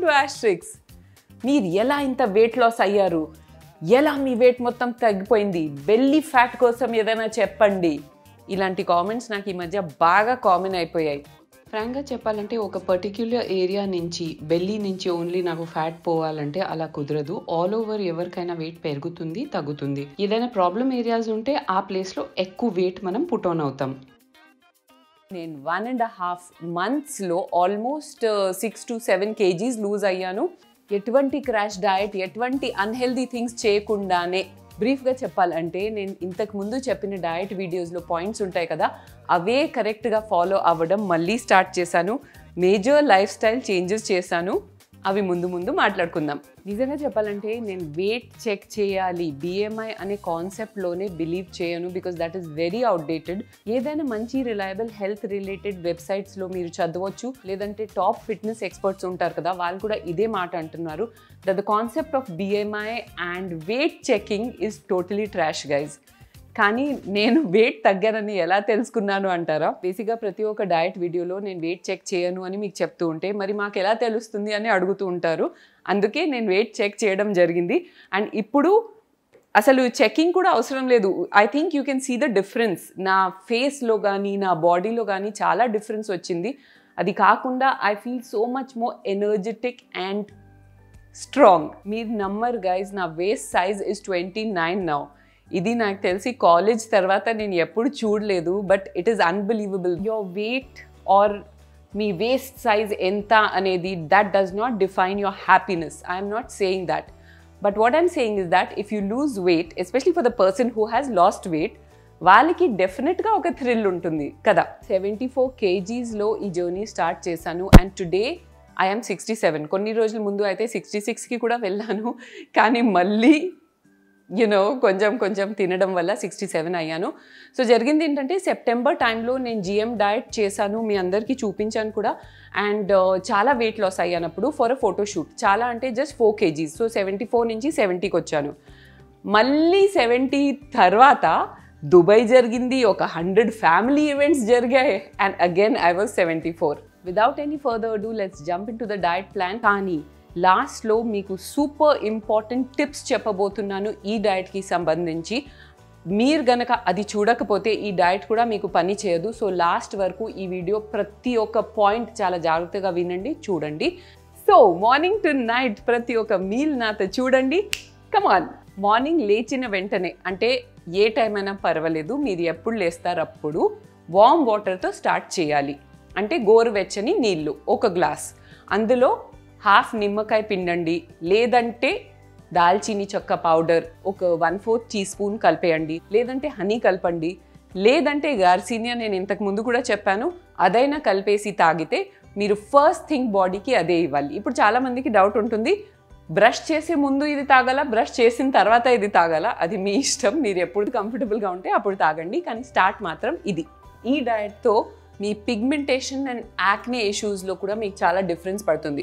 To Asterix మీరు ఎలా ఇంత వెయిట్ లాస్ అయ్యారు ఎలా మీ వెయిట్ మొత్తం తగ్గిపోయింది బెల్లీ ఫ్యాట్ కోసం ఏదైనా చెప్పండి ఇలాంటి కామెంట్స్ నాకు ఈ మధ్య బాగా కామన్ అయిపోయాయి ఫ్రాంక్గా చెప్పాలంటే ఒక పర్టిక్యులర్ ఏరియా నుంచి బెల్లీ నుంచి ఓన్లీ నాకు ఫ్యాట్ పోవాలంటే అలా కుదరదు ఆల్ ఓవర్ ఎవరికైనా వెయిట్ పెరుగుతుంది తగ్గుతుంది ఏదైనా ప్రాబ్లమ్ ఏరియాస్ ఉంటే ఆ ప్లేస్లో ఎక్కువ వెయిట్ మనం పుట్ ఆన్ అవుతాం నేను వన్ అండ్ హాఫ్ మంత్స్లో almost six to seven kgs lose అయ్యాను ఎటువంటి క్రాష్ డయట్ ఎటువంటి అన్హెల్దీ థింగ్స్ చేయకుండానే బ్రీఫ్గా చెప్పాలంటే నేను ఇంతకు ముందు చెప్పిన డయట్ వీడియోస్లో పాయింట్స్ ఉంటాయి కదా అవే కరెక్ట్గా ఫాలో అవ్వడం మళ్ళీ స్టార్ట్ చేశాను మేజర్ లైఫ్ స్టైల్ చేంజెస్ చేశాను అవి ముందు ముందు మాట్లాడుకుందాం నిజంగా చెప్పాలంటే నేను వెయిట్ చెక్ చేయాలి బిఎంఐ అనే కాన్సెప్ట్లోనే బిలీవ్ చేయను because that is very outdated ఏదైనా మంచి రిలయబుల్ హెల్త్ రిలేటెడ్ వెబ్సైట్స్లో మీరు చదవచ్చు లేదంటే టాప్ ఫిట్నెస్ ఎక్స్పర్ట్స్ ఉంటారు కదా వాళ్ళు కూడా ఇదే మాట అంటున్నారు that the concept of BMI and weight checking is totally trash guys కానీ నేను వెయిట్ తగ్గానని ఎలా తెలుసుకున్నాను అంటారా బేసిక్గా ప్రతి ఒక్క డయట్ వీడియోలో నేను వెయిట్ చెక్ చేయను అని మీకు చెప్తూ ఉంటే మరి మాకు ఎలా తెలుస్తుంది అని అడుగుతూ ఉంటారు అందుకే నేను వెయిట్ చెక్ చేయడం జరిగింది అండ్ ఇప్పుడు అసలు చెకింగ్ కూడా అవసరం లేదు I think you can see the difference నా ఫేస్లో కానీ నా బాడీలో కానీ చాలా డిఫరెన్స్ వచ్చింది అది కాకుండా I feel so much more energetic and strong మీరు నమ్మర్ గైజ్ నా waist size is twenty nine now ఇది నాకు తెలిసి కాలేజ్ తర్వాత నేను ఎప్పుడు చూడలేదు but it is unbelievable your weight or మీ వేస్ట్ సైజ్ ఎంత అనేది that does not define your happiness I'm not saying that but what I'm saying is that if you lose weight especially for the person who has lost wait వాళ్ళకి డెఫినెట్గా ఒక thrill ఉంటుంది కదా seventy four కేజీస్లో ఈ journey start చేశాను and today I'm sixty seven కొన్ని రోజుల ముందు అయితే సిక్స్టీ సిక్స్కి కూడా వెళ్ళాను కానీ మళ్ళీ యునో కొంచెం కొంచెం తినడం వల్ల సిక్స్టీ సెవెన్ అయ్యాను సో జరిగింది ఏంటంటే సెప్టెంబర్ టైంలో నేను జిఎం డయట్ చేశాను మీ అందరికీ చూపించాను కూడా అండ్ చాలా వెయిట్ లాస్ అయ్యానప్పుడు ఫర్ అ ఫోటోషూట్ చాలా అంటే just four kgs so seventy four నుంచి సెవెంటీకి వచ్చాను మళ్ళీ సెవెంటీ తర్వాత దుబాయ్ జరిగింది ఒక హండ్రెడ్ ఫ్యామిలీ ఈవెంట్స్ జరిగాయి and again I was seventy four without any further do let's jump into the diet plan కానీ లాస్ట్లో మీకు సూపర్ ఇంపార్టెంట్ టిప్స్ చెప్పబోతున్నాను ఈ డయట్కి సంబంధించి మీరు గనక అది చూడకపోతే ఈ డయట్ కూడా మీకు పని చేయదు సో లాస్ట్ వరకు ఈ వీడియో ప్రతి ఒక్క పాయింట్ చాలా జాగ్రత్తగా వినండి చూడండి సో మార్నింగ్ టు నైట్ ప్రతి ఒక్క మీల్ నాతో చూడండి కమాన్ మార్నింగ్ లేచిన వెంటనే అంటే ఏ టైం అయినా పర్వాలేదు మీరు ఎప్పుడు లేస్తారు అప్పుడు వామ్ వాటర్తో స్టార్ట్ చేయాలి అంటే గోరువెచ్చని నీళ్ళు ఒక గ్లాస్ అందులో హాఫ్ నిమ్మకాయ పిండండి లేదంటే దాల్చీని చెక్క పౌడర్ ఒక వన్ ఫోర్త్ టీ స్పూన్ కలిపేయండి లేదంటే హనీ కలపండి లేదంటే గార్సీనియా నేను ఇంతకు ముందు కూడా చెప్పాను అదైనా కలిపేసి తాగితే మీరు ఫస్ట్ థింగ్ బాడీకి అదే ఇవ్వాలి ఇప్పుడు చాలా మందికి డౌట్ ఉంటుంది బ్రష్ చేసే ముందు ఇది తాగాల బ్రష్ చేసిన తర్వాత ఇది తాగాల అది మీ ఇష్టం మీరు ఎప్పుడు కంఫర్టబుల్గా ఉంటే అప్పుడు తాగండి కానీ స్టార్ట్ మాత్రం ఇది ఈ డయట్తో మీ పిగ్మెంటేషన్ అండ్ యాక్నే ఇష్యూస్లో కూడా మీకు చాలా డిఫరెన్స్ పడుతుంది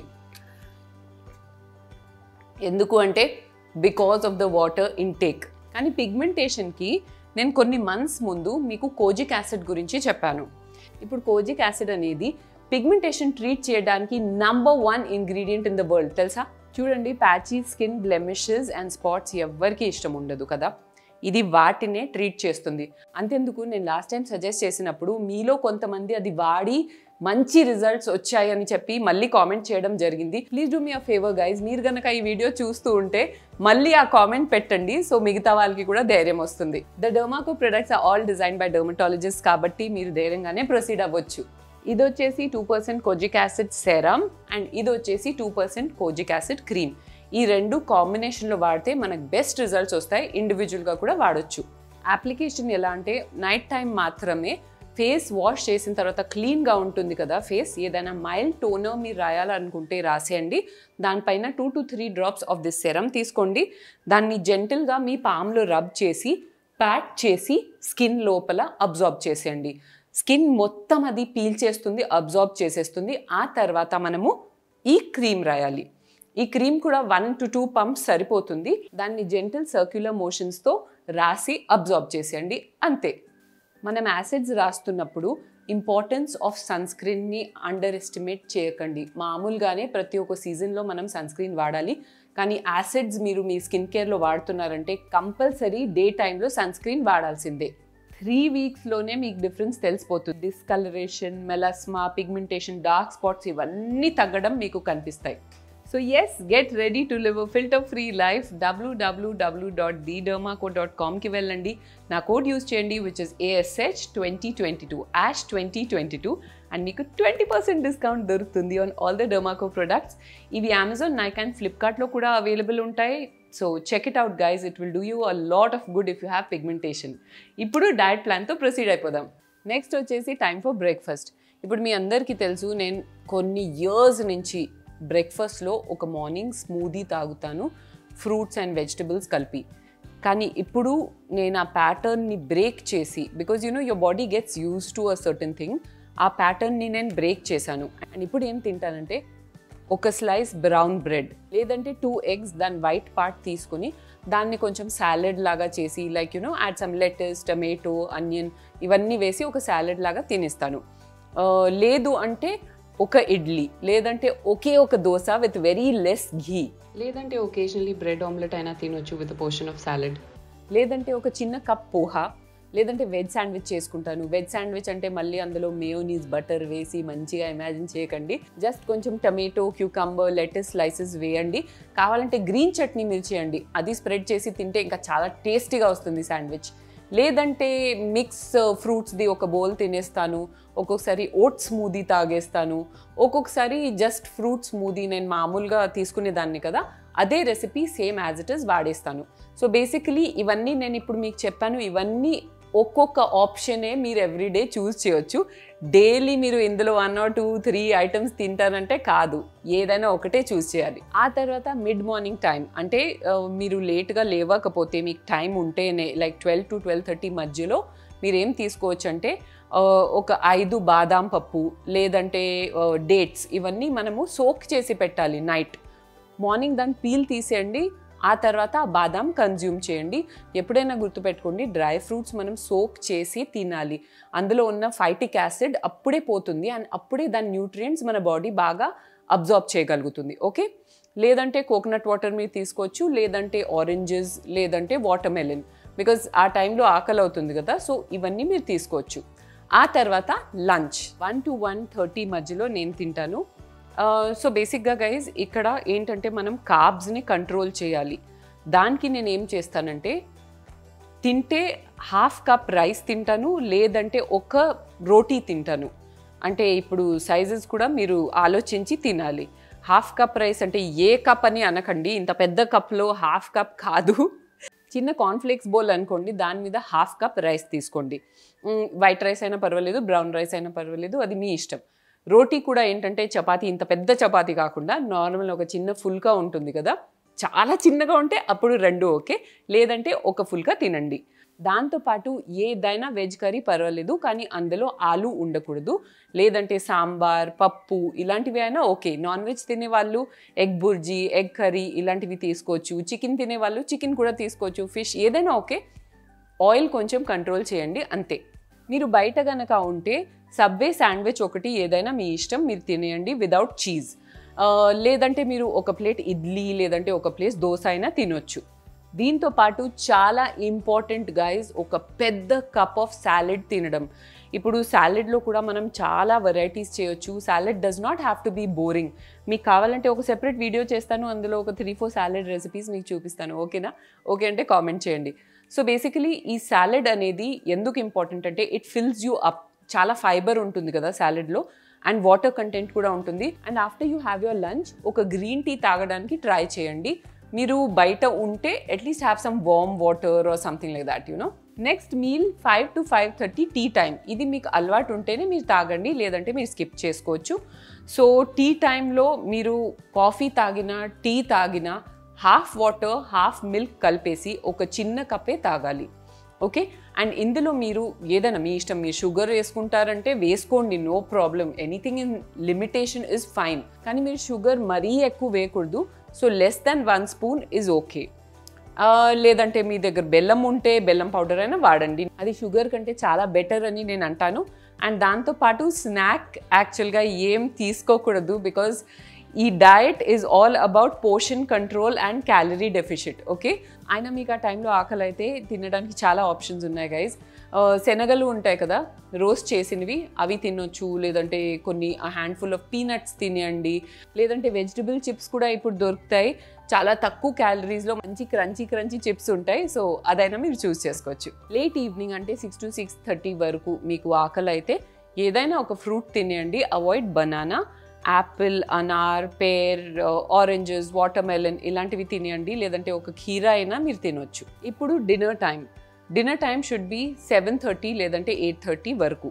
ఎందుకు అంటే because of the water intake కానీ పిగ్మెంటేషన్కి నేను కొన్ని మంత్స్ ముందు మీకు కోజిక్ యాసిడ్ గురించి చెప్పాను ఇప్పుడు కోజిక్ యాసిడ్ అనేది పిగ్మెంటేషన్ ట్రీట్ చేయడానికి number one ingredient in the world తెలుసా చూడండి patchy skin blemishes and spots ఎవ్వరికీ ఇష్టం ఉండదు కదా ఇది వాటినే ట్రీట్ చేస్తుంది అంతెందుకు నేను లాస్ట్ టైం సజెస్ట్ చేసినప్పుడు మీలో కొంతమంది అది వాడి మంచి రిజల్ట్స్ వచ్చాయని చెప్పి మళ్ళీ కామెంట్ చేయడం జరిగింది please do me a favour guys మీరు కనుక ఈ వీడియో చూస్తూ ఉంటే మళ్ళీ ఆ కామెంట్ పెట్టండి సో మిగతా వాళ్ళకి కూడా ధైర్యం వస్తుంది the Dermaco products are all design by dermatologist కాబట్టి మీరు ధైర్యంగానే ప్రొసీడ్ అవ్వచ్చు ఇది వచ్చేసి two percent kojic acid serum and ఇది వచ్చేసి two percent kojic acid cream ఈ రెండు కాంబినేషన్లో వాడితే మనకు బెస్ట్ రిజల్ట్స్ వస్తాయి ఇండివిజువల్గా కూడా వాడొచ్చు అప్లికేషన్ ఎలా అంటే నైట్ టైం మాత్రమే ఫేస్ వాష్ చేసిన తర్వాత క్లీన్గా ఉంటుంది కదా ఫేస్ ఏదైనా మైల్డ్ టోనర్ మీరు రాయాలనుకుంటే రాసేయండి దానిపైన two to three drops of this serum తీసుకోండి దాన్ని జెంటిల్గా మీ పామ్లో రబ్ చేసి ప్యాక్ చేసి స్కిన్ లోపల అబ్జార్బ్ చేసేయండి స్కిన్ మొత్తం అది పీల్ చేస్తుంది అబ్జార్బ్ చేసేస్తుంది ఆ తర్వాత మనము ఈ క్రీమ్ రాయాలి ఈ క్రీమ్ కూడా వన్ టు టూ పంప్స్ సరిపోతుంది దాన్ని జెంటల్ సర్క్యులర్ మోషన్స్తో రాసి అబ్జార్బ్ చేసేయండి అంతే మనం యాసిడ్స్ రాస్తున్నప్పుడు ఇంపార్టెన్స్ ఆఫ్ సన్ స్క్రీన్ని అండర్ ఎస్టిమేట్ చేయకండి మామూలుగానే ప్రతి ఒక్క సీజన్లో మనం సన్ స్క్రీన్ వాడాలి కానీ యాసిడ్స్ మీరు మీ స్కిన్ కేర్లో వాడుతున్నారంటే కంపల్సరీ డే టైంలో సన్ స్క్రీన్ వాడాల్సిందే త్రీ వీక్స్లోనే మీకు డిఫరెన్స్ తెలిసిపోతుంది discolouration melasma pigmentation dark spots ఇవన్నీ తగ్గడం మీకు కనిపిస్తాయి so yes get ready to live filter free life డబ్ల్యూడబ్ల్యూడబ్ల్యూ డాట్ డీడర్మాకో డాట్ కామ్కి వెళ్ళండి నా కోడ్ యూస్ చేయండి which is ASH twenty twenty two ash twenty twenty two and మీకు ట్వంటీ పర్సెంట్ డిస్కౌంట్ దొరుకుతుంది on all the Dermaco products ఇవి Amazon Nike and ఫ్లిప్కార్ట్లో కూడా అవైలబుల్ ఉంటాయి so check it out guys it will do you a lot of good if you have pigmentation ఇప్పుడు diet ప్లాన్తో proceed అయిపోదాం next వచ్చేసి time for breakfast ఇప్పుడు మీ అందరికీ తెలుసు నేను కొన్ని ఇయర్స్ నుంచి బ్రేక్ఫాస్ట్లో ఒక మార్నింగ్ స్మూదీ తాగుతాను ఫ్రూట్స్ అండ్ వెజిటబుల్స్ కలిపి కానీ ఇప్పుడు నేను ఆ ప్యాటర్న్ని బ్రేక్ చేసి because you know your body gets used to a certain thing ఆ ప్యాటర్న్ని నేను బ్రేక్ చేశాను అండ్ ఇప్పుడు ఏం తింటానంటే ఒక స్లైస్ బ్రౌన్ బ్రెడ్ లేదంటే టూ ఎగ్స్ దాని వైట్ పార్ట్ తీసుకుని దాన్ని కొంచెం సాలెడ్ లాగా చేసి like you know add some lettuce tomato onion ఇవన్నీ వేసి ఒక సాలెడ్ లాగా తినేస్తాను ఆ, లేదు అంటే ఒక ఇడ్లీ లేదంటే ఒకే ఒక dosa with very less ghee లేదంటే ఒకేజనలీ బ్రెడ్ ఆమ్లెట్ అయినా తినొచ్చు విత్ పోర్షన్ ఆఫ్ సాలెడ్ లేదంటే ఒక చిన్న కప్ పోహా లేదంటే వెజ్ శాండ్విచ్ చేసుకుంటాను వెజ్ శాండ్విచ్ అంటే మళ్ళీ అందులో మేయోనీస్ బటర్ వేసి మంచిగా ఇమాజిన్ చేయకండి జస్ట్ కొంచెం టమాటో క్యూకంబర్ లెటస్ స్లైసెస్ వేయండి కావాలంటే గ్రీన్ చట్నీ మీరు చేయండి అది స్ప్రెడ్ చేసి తింటే ఇంకా చాలా టేస్టీగా వస్తుంది శాండ్విచ్ లేదంటే మిక్స్ ఫ్రూట్స్ది ఒక బౌల్ తినేస్తాను ఒక్కొక్కసారి ఓట్ స్మూదీ తాగేస్తాను ఒక్కొక్కసారి జస్ట్ ఫ్రూట్ స్మూదీ నేను మామూలుగా తీసుకునేదాన్ని కదా అదే recipe same as it is వాడేస్తాను సో బేసికలీ ఇవన్నీ నేను ఇప్పుడు మీకు చెప్పాను ఇవన్నీ ఒక్కొక్క ఆప్షనే మీరు ఎవ్రీడే చూస్ చేయొచ్చు డైలీ మీరు ఇందులో one or two three items తింటారంటే కాదు ఏదైనా ఒకటే చూస్ చేయాలి ఆ తర్వాత మిడ్ మార్నింగ్ టైం అంటే ఆ, మీరు లేట్గా లేవకపోతే మీకు టైం ఉంటేనే like twelve to twelve thirty మధ్యలో మీరు ఏం తీసుకోవచ్చు అంటే ఆ, ఒక ఐదు బాదాం పప్పు లేదంటే డేట్స్ ఇవన్నీ మనము సోక్ చేసి పెట్టాలి నైట్ మార్నింగ్ దాన్ని పీల్ తీసేయండి ఆ తర్వాత ఆ బాదాం కన్జ్యూమ్ చేయండి ఎప్పుడైనా గుర్తుపెట్టుకోండి డ్రై ఫ్రూట్స్ మనం సోక్ చేసి తినాలి అందులో ఉన్న ఫైటిక్ యాసిడ్ అప్పుడే పోతుంది అండ్ అప్పుడే దాని న్యూట్రియంట్స్ మన బాడీ బాగా అబ్జార్బ్ చేయగలుగుతుంది ఓకే లేదంటే కోకోనట్ వాటర్ మీరు తీసుకోవచ్చు లేదంటే ఆరెంజెస్ లేదంటే వాటర్ మెలన్ బికాజ్ ఆ టైంలో ఆకలి అవుతుంది కదా సో ఇవన్నీ మీరు తీసుకోవచ్చు ఆ తర్వాత lunch one to one thirty మధ్యలో నేను తింటాను సో బేసిక్గా గైజ్ ఇక్కడ ఏంటంటే మనం కార్బ్స్ని కంట్రోల్ చేయాలి దానికి నేను ఏం చేస్తానంటే తింటే హాఫ్ కప్ రైస్ తింటాను లేదంటే ఒక రోటీ తింటాను అంటే ఇప్పుడు సైజెస్ కూడా మీరు ఆలోచించి తినాలి హాఫ్ కప్ రైస్ అంటే ఏ కప్ అని అనకండి ఇంత పెద్ద కప్లో హాఫ్ కప్ కాదు చిన్న కార్న్ఫ్లేక్స్ బౌల్ అనుకోండి దాని మీద హాఫ్ కప్ రైస్ తీసుకోండి మ్, వైట్ రైస్ అయినా పర్వాలేదు బ్రౌన్ రైస్ అయినా పర్వాలేదు అది మీ ఇష్టం రోటీ కూడా ఏంటంటే చపాతీ ఇంత పెద్ద చపాతీ కాకుండా నార్మల్ ఒక చిన్న ఫుల్గా ఉంటుంది కదా చాలా చిన్నగా ఉంటే అప్పుడు రెండు ఓకే లేదంటే ఒక ఫుల్గా తినండి దాంతోపాటు ఏదైనా వెజ్ కర్రీ పర్వాలేదు కానీ అందులో ఆలు ఉండకూడదు లేదంటే సాంబార్ పప్పు ఇలాంటివి అయినా ఓకే నాన్ వెజ్ తినే వాళ్ళు ఎగ్ బుర్జీ ఎగ్ కర్రీ ఇలాంటివి తీసుకోవచ్చు చికెన్ తినే వాళ్ళు చికెన్ కూడా తీసుకోవచ్చు ఫిష్ ఏదైనా ఓకే ఆయిల్ కొంచెం కంట్రోల్ చేయండి అంతే మీరు బయట గనక ఉంటే సబ్వే శాండ్విచ్ ఒకటి ఏదైనా మీ ఇష్టం మీరు తినేయండి విదౌట్ చీజ్ లేదంటే మీరు ఒక ప్లేట్ ఇడ్లీ లేదంటే ఒక ప్లేట్ దోశ అయినా తినొచ్చు దీంతో పాటు చాలా ఇంపార్టెంట్ గైజ్ ఒక పెద్ద కప్ ఆఫ్ సాలెడ్ తినడం ఇప్పుడు సాలెడ్లో కూడా మనం చాలా వెరైటీస్ చేయొచ్చు salad does not have to be boring మీకు కావాలంటే ఒక సెపరేట్ వీడియో చేస్తాను అందులో ఒక త్రీ ఫోర్ సాలెడ్ రెసిపీస్ మీకు చూపిస్తాను ఓకేనా ఓకే అంటే కామెంట్ చేయండి సో బేసికలీ ఈ సాలెడ్ అనేది ఎందుకు ఇంపార్టెంట్ అంటే ఇట్ ఫిల్స్ యూ అప్ చాలా ఫైబర్ ఉంటుంది కదా సాలెడ్లో అండ్ వాటర్ కంటెంట్ కూడా ఉంటుంది and after you have your lunch ఒక గ్రీన్ టీ తాగడానికి ట్రై చేయండి మీరు బయట ఉంటే at least have some warm water or something like that you know next meal five to five thirty tea time ఇది మీకు అలవాటు ఉంటేనే మీరు తాగండి లేదంటే మీరు స్కిప్ చేసుకోవచ్చు సో టీ టైంలో మీరు కాఫీ తాగినా టీ తాగినా హాఫ్ వాటర్ హాఫ్ మిల్క్ కలిపేసి ఒక చిన్న కప్పే తాగాలి ఓకే అండ్ ఇందులో మీరు ఏదైనా మీ ఇష్టం మీరు షుగర్ వేసుకుంటారంటే వేసుకోండి no problem anything in limitation is fine కానీ మీరు షుగర్ మరీ ఎక్కువ వేయకూడదు so less than one spoon is okay ఆ, లేదంటే మీ దగ్గర బెల్లం ఉంటే బెల్లం పౌడర్ అయినా వాడండి అది షుగర్ కంటే చాలా బెటర్ అని నేను అంటాను అండ్ దాంతోపాటు స్నాక్ యాక్చువల్గా ఏం తీసుకోకూడదు బికాజ్ ఈ diet is all about portion control and calorie deficit okay అయినా మీకు ఆ టైంలో ఆకలి అయితే తినడానికి చాలా ఆప్షన్స్ ఉన్నాయి గైజ్ శనగలు ఉంటాయి కదా రోస్ట్ చేసినవి అవి తినొచ్చు లేదంటే కొన్ని హ్యాండ్ఫుల్ ఆఫ్ పీనట్స్ తినేయండి లేదంటే వెజిటబుల్ చిప్స్ కూడా ఇప్పుడు దొరుకుతాయి చాలా తక్కువ క్యాలరీస్లో మంచి క్రంచీ క్రంచీ చిప్స్ ఉంటాయి సో అదైనా మీరు చూస్ చేసుకోవచ్చు లేట్ ఈవినింగ్ అంటే సిక్స్ టు సిక్స్ థర్టీ వరకు మీకు ఆకలి అయితే ఏదైనా ఒక ఫ్రూట్ తినేయండి అవాయిడ్ బనానా యాపిల్ అనార్ పేర్ ఆరెంజెస్ వాటర్ మెలన్ ఇలాంటివి తినేయండి లేదంటే ఒక కీరా అయినా మీరు తినొచ్చు ఇప్పుడు dinner time dinner time should be seven thirty లేదంటే ఎయిట్ థర్టీ వరకు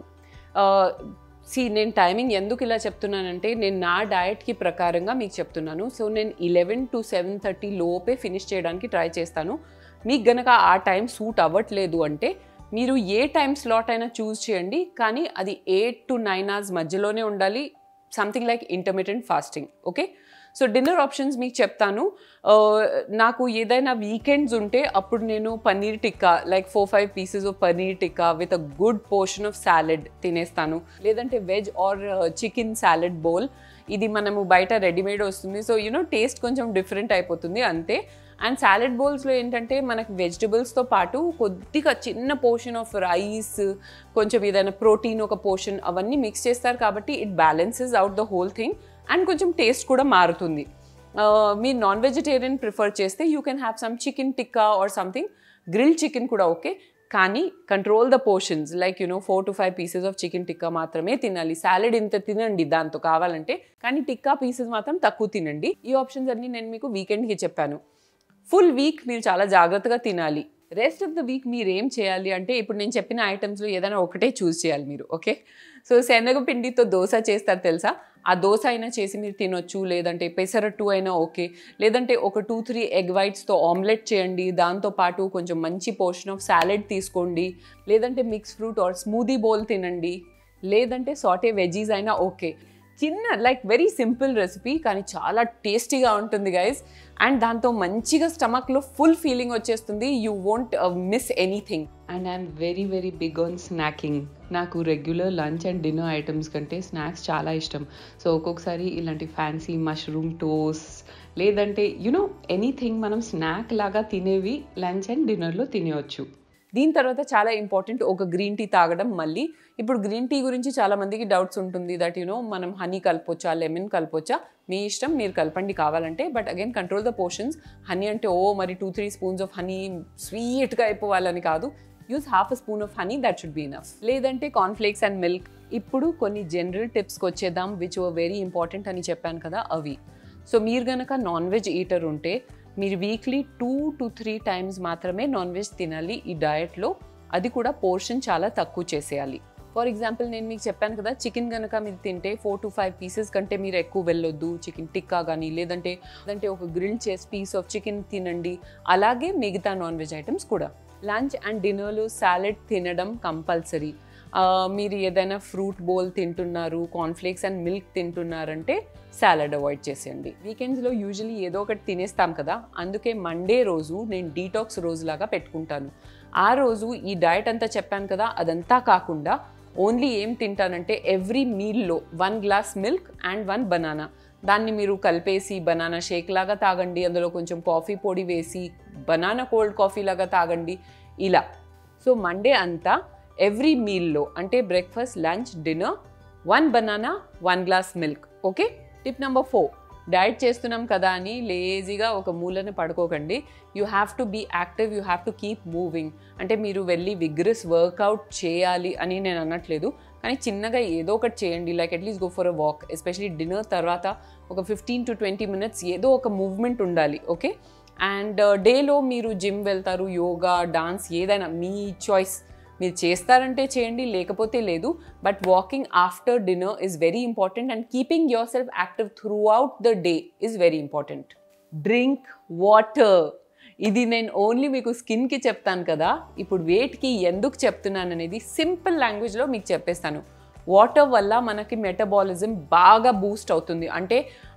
సి నేను టైమింగ్ ఎందుకు ఇలా చెప్తున్నానంటే నేను నా డయట్కి ప్రకారంగా మీకు చెప్తున్నాను సో నేను ఇలెవెన్ టు సెవెన్ థర్టీ లోపే ఫినిష్ చేయడానికి ట్రై చేస్తాను మీకు గనక ఆ టైం సూట్ అవ్వట్లేదు అంటే మీరు ఏ టైం స్లాట్ అయినా చూస్ చేయండి కానీ అది ఎయిట్ టు నైన్ అవర్స్ మధ్యలోనే ఉండాలి something like intermediate fasting okay so dinner options మీకు చెప్తాను ఆ, నాకు ఏదైనా వీకెండ్స్ ఉంటే అప్పుడు నేను paneer tikka like four five pieces of paneer tikka with a good portion of salad తినేస్తాను లేదంటే veg or chicken salad bowl ఇది మనము బయట రెడీమేడ్ వస్తుంది సో యూనో టేస్ట్ కొంచెం డిఫరెంట్ అయిపోతుంది అంతే అండ్ సాలెడ్ బౌల్స్లో ఏంటంటే మనకి వెజిటబుల్స్తో పాటు కొద్దిగా చిన్న పోర్షన్ ఆఫ్ రైస్ కొంచెం ఏదైనా ప్రోటీన్ ఒక పోర్షన్ అవన్నీ మిక్స్ చేస్తారు కాబట్టి it balances out the whole thing and కొంచెం టేస్ట్ కూడా మారుతుంది ఆ, మీరు నాన్ వెజిటేరియన్ ప్రిఫర్ చేస్తే you can have some chicken tikka or something grill chicken కూడా ఓకే కానీ control the portions like you know four to five pieces of chicken tikka మాత్రమే తినాలి సాలెడ్ ఇంత తినండి దాంతో కావాలంటే కానీ టిక్కా పీసెస్ మాత్రం తక్కువ తినండి ఈ ఆప్షన్స్ అన్ని నేను మీకు వీకెండ్కి చెప్పాను ఫుల్ వీక్ మీరు చాలా జాగ్రత్తగా తినాలి రెస్ట్ ఆఫ్ ద వీక్ మీరు ఏం చేయాలి అంటే ఇప్పుడు నేను చెప్పిన ఐటమ్స్లో ఏదైనా ఒకటే చూస్ చేయాలి మీరు ఓకే సో శనగపిండితో దోశ చేస్తారు తెలుసా ఆ దోశ అయినా చేసి మీరు తినొచ్చు లేదంటే పెసరట్టు అయినా ఓకే లేదంటే ఒక టూ త్రీ ఎగ్ వైట్స్తో ఆమ్లెట్ చేయండి దాంతోపాటు కొంచెం మంచి పోర్షన్ ఆఫ్ సాలెడ్ తీసుకోండి లేదంటే mix fruit or smoothie bowl తినండి లేదంటే సాటే వెజీస్ అయినా ఓకే చిన్న లైక్ వెరీ సింపుల్ రెసిపీ కానీ చాలా టేస్టీగా ఉంటుంది గైస్ అండ్ దాంతో మంచిగా స్టమక్లో ఫుల్ ఫీలింగ్ వచ్చేస్తుంది you won't miss anything and I'm very very big on snacking నాకు regular lunch and dinner items కంటే స్నాక్స్ చాలా ఇష్టం సో ఒక్కొక్కసారి ఇలాంటి ఫ్యాన్సీ మష్రూమ్ టోస్ లేదంటే యునో ఎనీథింగ్ మనం స్నాక్ లాగా తినేవి లంచ్ అండ్ డిన్నర్లో తినేయచ్చు దీని తర్వాత చాలా ఇంపార్టెంట్ ఒక గ్రీన్ టీ తాగడం మళ్ళీ ఇప్పుడు గ్రీన్ టీ గురించి చాలా మందికి డౌట్స్ ఉంటుంది దట్ యునో మనం హనీ కలపొచ్చా లెమన్ కలపొచ్చా మీ ఇష్టం మీరు కలపండి కావాలంటే but again control the portions honey అంటే ఓ మరి two three spoons of honey స్వీట్గా అయిపోవాలని కాదు use half a spoon of honey that should be enough లేదంటే కార్న్ఫ్లేక్స్ అండ్ మిల్క్ ఇప్పుడు కొన్ని జనరల్ టిప్స్కి వచ్చేద్దాం విచ్ ఓ వెరీ ఇంపార్టెంట్ అని చెప్పాను కదా అవి సో మీరు గనక నాన్ వెజ్ ఈటర్ ఉంటే మీరు weekly two to three times మాత్రమే నాన్ వెజ్ తినాలి ఈ డయట్లో అది కూడా పోర్షన్ చాలా తక్కువ చేసేయాలి ఫర్ ఎగ్జాంపుల్ నేను మీకు చెప్పాను కదా చికెన్ కనుక మీరు తింటే ఫోర్ టు ఫైవ్ పీసెస్ కంటే మీరు ఎక్కువ వెళ్ళొద్దు చికెన్ టిక్కా కానీ లేదంటే లేదంటే ఒక గ్రిల్ చేసి పీస్ ఆఫ్ చికెన్ తినండి అలాగే మిగతా నాన్ వెజ్ ఐటమ్స్ కూడా లంచ్ అండ్ డిన్నర్లో సాలెడ్ తినడం కంపల్సరీ మీరు ఏదైనా ఫ్రూట్ బౌల్ తింటున్నారు కార్న్ఫ్లేక్స్ అండ్ మిల్క్ తింటున్నారంటే సాలడ్ అవాయిడ్ చేసేయండి వీకెండ్స్లో యూజువలీ ఏదో ఒకటి తినేస్తాం కదా అందుకే మండే రోజు నేను డీటాక్స్ రోజులాగా పెట్టుకుంటాను ఆ రోజు ఈ డయట్ అంతా చెప్పాను కదా అదంతా కాకుండా ఓన్లీ ఏం తింటానంటే ఎవ్రీ మీల్లో one glass milk and one banana దాన్ని మీరు కలిపేసి బనానా షేక్ లాగా తాగండి అందులో కొంచెం కాఫీ పొడి వేసి బనానా కోల్డ్ కాఫీ లాగా తాగండి ఇలా సో మండే అంతా ఎవ్రీ మీల్లో అంటే breakfast lunch dinner one banana one glass milk okay tip number four diet చేస్తున్నాం కదా అని లేజీగా ఒక మూలన పడుకోకండి you have to be active you have to keep moving అంటే మీరు వెళ్ళి విగ్రస్ వర్కౌట్ చేయాలి అని నేను అనట్లేదు కానీ చిన్నగా ఏదో ఒకటి చేయండి like at least go for a walk especially dinner తర్వాత ఒక ఫిఫ్టీన్ టు ట్వంటీ మినిట్స్ ఏదో ఒక మూవ్మెంట్ ఉండాలి ఓకే అండ్ డేలో మీరు జిమ్ వెళ్తారు యోగా డాన్స్ ఏదైనా మీ చాయిస్ మీరు చేస్తారంటే చేయండి లేకపోతే లేదు but walking after dinner is very important and keeping yourself active throughout the day is very important drink water ఇది నేను ఓన్లీ మీకు స్కిన్కి చెప్తాను కదా ఇప్పుడు వెయిట్కి ఎందుకు చెప్తున్నాను అనేది సింపుల్ లాంగ్వేజ్లో మీకు చెప్పేస్తాను వాటర్ వల్ల మనకి మెటబాలిజం బాగా బూస్ట్ అవుతుంది అంటే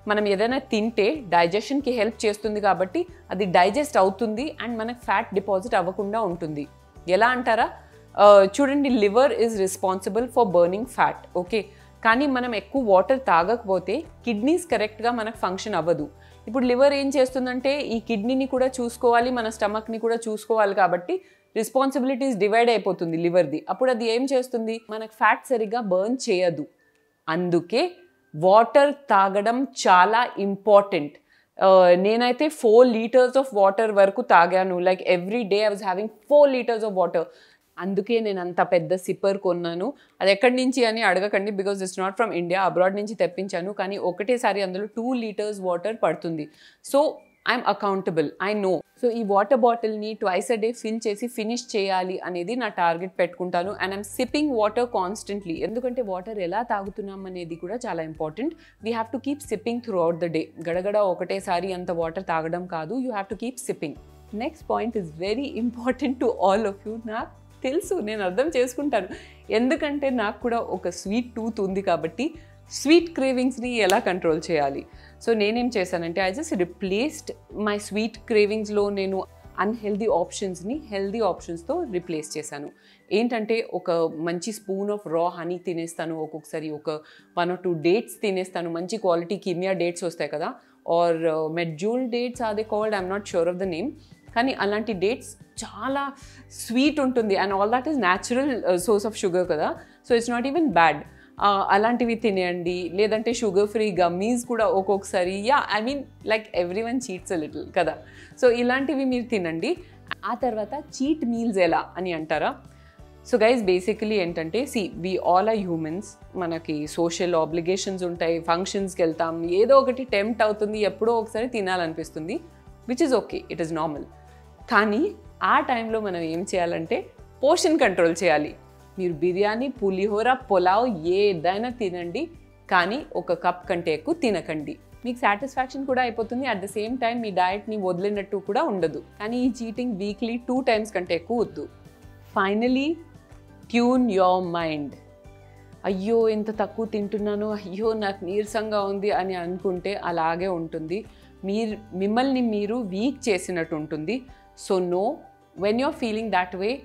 మనం ఏదైనా తింటే డైజెషన్కి హెల్ప్ చేస్తుంది కాబట్టి అది డైజెస్ట్ అవుతుంది అండ్ మనకు ఫ్యాట్ డిపాజిట్ అవ్వకుండా ఉంటుంది ఎలా అంటారా ఆ, చూడండి liver is responsible for burning fat okay కానీ మనం ఎక్కువ వాటర్ తాగకపోతే కిడ్నీస్ కరెక్ట్గా మనకు ఫంక్షన్ అవ్వదు ఇప్పుడు లివర్ ఏం చేస్తుందంటే ఈ కిడ్నీని కూడా చూసుకోవాలి మన స్టమక్ని కూడా చూసుకోవాలి కాబట్టి రెస్పాన్సిబిలిటీస్ డివైడ్ అయిపోతుంది లివర్ది అప్పుడు అది ఏం చేస్తుంది మనకు ఫ్యాట్ సరిగ్గా బర్న్ చేయదు అందుకే వాటర్ తాగడం చాలా ఇంపార్టెంట్ నేనైతే ఫోర్ లీటర్స్ ఆఫ్ వాటర్ వరకు తాగాను like every day I was having four litres of water అందుకే నేను అంత పెద్ద సిప్పర్ కొన్నాను అది ఎక్కడి నుంచి అని అడగకండి because it's not from India abroad నుంచి తెప్పించాను కానీ ఒకటేసారి అందులో టూ లీటర్స్ వాటర్ పడుతుంది so I'm accountable I know so ఈ వాటర్ బాటిల్ని ట్వైస్ అ డే ఫిల్ చేసి ఫినిష్ చేయాలి అనేది నా టార్గెట్ పెట్టుకుంటాను and I'm sipping water constantly ఎందుకంటే వాటర్ ఎలా తాగుతున్నాం అనేది కూడా చాలా important we have to keep sipping throughout the day గడగడ ఒకటేసారి అంత వాటర్ తాగడం కాదు you have to keep sipping next point is very important to all of you నాకు తెలుసు నేను అర్థం చేసుకుంటాను ఎందుకంటే నాకు కూడా ఒక స్వీట్ టూత్ ఉంది కాబట్టి స్వీట్ క్రేవింగ్స్ని ఎలా కంట్రోల్ చేయాలి సో నేనేం చేశానంటే I just replaced my sweet క్రేవింగ్స్లో నేను అన్హెల్దీ ఆప్షన్స్ని హెల్దీ ఆప్షన్స్తో రిప్లేస్ చేశాను ఏంటంటే ఒక మంచి స్పూన్ ఆఫ్ రా హనీ తినేస్తాను ఒక్కొక్కసారి ఒక వన్ ఆర్ టూ డేట్స్ తినేస్తాను మంచి క్వాలిటీ కిమియా డేట్స్ వస్తాయి కదా or medjool dates or they called I'm not sure of the name కానీ అలాంటి డేట్స్ చాలా స్వీట్ ఉంటుంది and all that is natural source of sugar కదా so it's not even bad అలాంటివి తినేయండి లేదంటే షుగర్ ఫ్రీ గమ్మీస్ కూడా ఒక్కొక్కసారి yeah I mean like everyone cheats a little కదా సో ఇలాంటివి మీరు తినండి ఆ తర్వాత చీట్ మీల్స్ ఎలా అని అంటారా సో గైజ్ బేసికలీ ఏంటంటే see we all are humans మనకి సోషల్ ఆబ్లిగేషన్స్ ఉంటాయి ఫంక్షన్స్కి వెళ్తాం ఏదో ఒకటి టెంప్ట్ అవుతుంది ఎప్పుడో ఒకసారి తినాలనిపిస్తుంది which is okay it is normal కానీ ఆ టైంలో మనం ఏం చేయాలంటే పోర్షన్ కంట్రోల్ చేయాలి మీరు బిర్యానీ పులిహోర పులావ్ ఏదైనా తినండి కానీ ఒక కప్ కంటే ఎక్కువ తినకండి మీకు సాటిస్ఫాక్షన్ కూడా అయిపోతుంది అట్ ద సేమ్ టైం మీ డయట్ని వదిలినట్టు కూడా ఉండదు కానీ ఈ చీటింగ్ వీక్లీ టూ టైమ్స్ కంటే ఎక్కువ వద్దు ఫైనలీ ట్యూన్ యోర్ మైండ్ అయ్యో ఇంత తక్కువ తింటున్నాను అయ్యో నాకు నీరసంగా ఉంది అని అనుకుంటే అలాగే ఉంటుంది మీరు మిమ్మల్ని మీరు వీక్ చేసినట్టు ఉంటుంది so no when you're feeling that way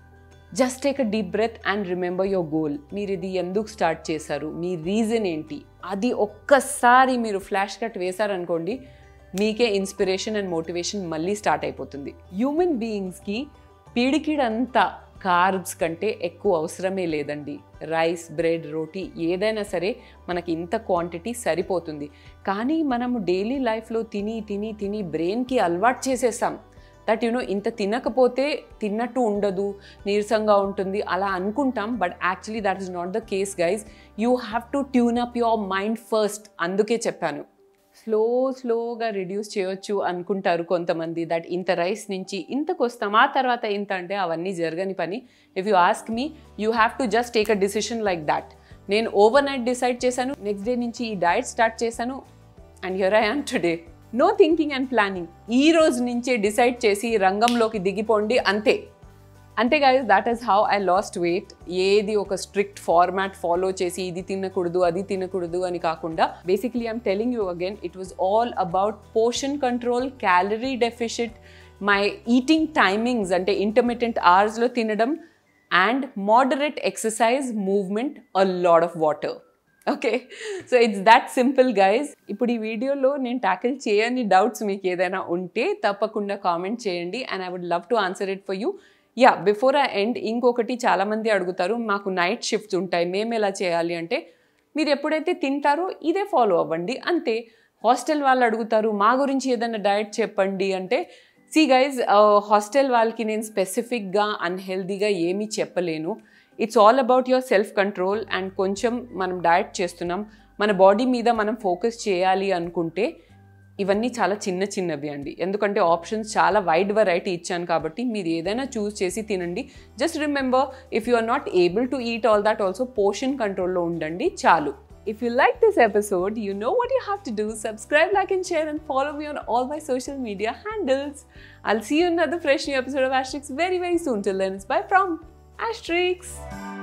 just take a deep breath and remember your goal మీరు ఇది ఎందుకు స్టార్ట్ చేశారు మీ రీజన్ ఏంటి అది ఒక్కసారి మీరు ఫ్లాష్ కట్ వేశారనుకోండి మీకే ఇన్స్పిరేషన్ అండ్ మోటివేషన్ మళ్ళీ స్టార్ట్ అయిపోతుంది హ్యూమన్ బీయింగ్స్కి పీడికిడంతా కార్బ్స్ కంటే ఎక్కువ అవసరమే లేదండి రైస్ బ్రెడ్ రోటీ ఏదైనా సరే మనకి ఇంత క్వాంటిటీ సరిపోతుంది కానీ మనము డైలీ లైఫ్లో తిని తిని తిని బ్రెయిన్కి అలవాటు చేసేసాం దట్ యునో ఇంత తినకపోతే తిన్నట్టు ఉండదు నీరసంగా ఉంటుంది అలా అనుకుంటాం but actually that is not the case guys you have to tune up your mind first అందుకే చెప్పాను స్లో స్లోగా రిడ్యూస్ చేయొచ్చు అనుకుంటారు కొంతమంది దట్ ఇంత రైస్ నుంచి ఇంతకు వస్తాం ఆ తర్వాత ఇంత అంటే అవన్నీ జరగని పని if you ask me you have to just take a decision like that నేను ఓవర్ నైట్ డిసైడ్ చేశాను నెక్స్ట్ డే నుంచి ఈ డయట్ స్టార్ట్ చేశాను and here I am today no thinking and planning ఈ రోజు నుంచే డిసైడ్ చేసి రంగంలోకి దిగిపోండి అంతే అంతే guys that is how I lost weight ఏది ఒక స్ట్రిక్ట్ ఫార్మాట్ ఫాలో చేసి ఇది తినకూడదు అది తినకూడదు అని కాకుండా basically I'm telling you again it was all about portion control calorie deficit my eating timings అంటే ఇంటర్మీడియట్ అవర్స్లో తినడం and moderate exercise movement a lot of water okay so it's that simple guys ఇప్పుడు ఈ వీడియోలో నేను tackle చేయని doubts మీకు ఏదైనా ఉంటే తప్పకుండా కామెంట్ చేయండి and I would love to answer it for you yeah before I end ఇంకొకటి చాలామంది అడుగుతారు మాకు నైట్ షిఫ్ట్స్ ఉంటాయి మేము ఎలా చేయాలి అంటే మీరు ఎప్పుడైతే తింటారో ఇదే ఫాలో అవ్వండి అంతే హాస్టల్ వాళ్ళు అడుగుతారు మా గురించి ఏదైనా డయట్ చెప్పండి అంటే సి గైజ్ హాస్టల్ వాళ్ళకి నేను స్పెసిఫిక్గా అన్హెల్దీగా ఏమీ చెప్పలేను it's all about your self control and కొంచెం మనం డయట్ చేస్తున్నాం మన బాడీ మీద మనం ఫోకస్ చేయాలి అనుకుంటే ఇవన్నీ చాలా చిన్న చిన్నవి అండి ఎందుకంటే ఆప్షన్స్ చాలా వైడ్ వెరైటీ ఇచ్చాను కాబట్టి మీరు ఏదైనా చూస్ చేసి తినండి just remember if you are not able to eat all that also portion కంట్రోల్లో ఉండండి చాలు If you like this episode, you know what you have to do. Subscribe, like, and share, and follow me on all my social media handles. I'll see you in another fresh new episode of Asterix very, very soon. Till then, it's bye from Asterix.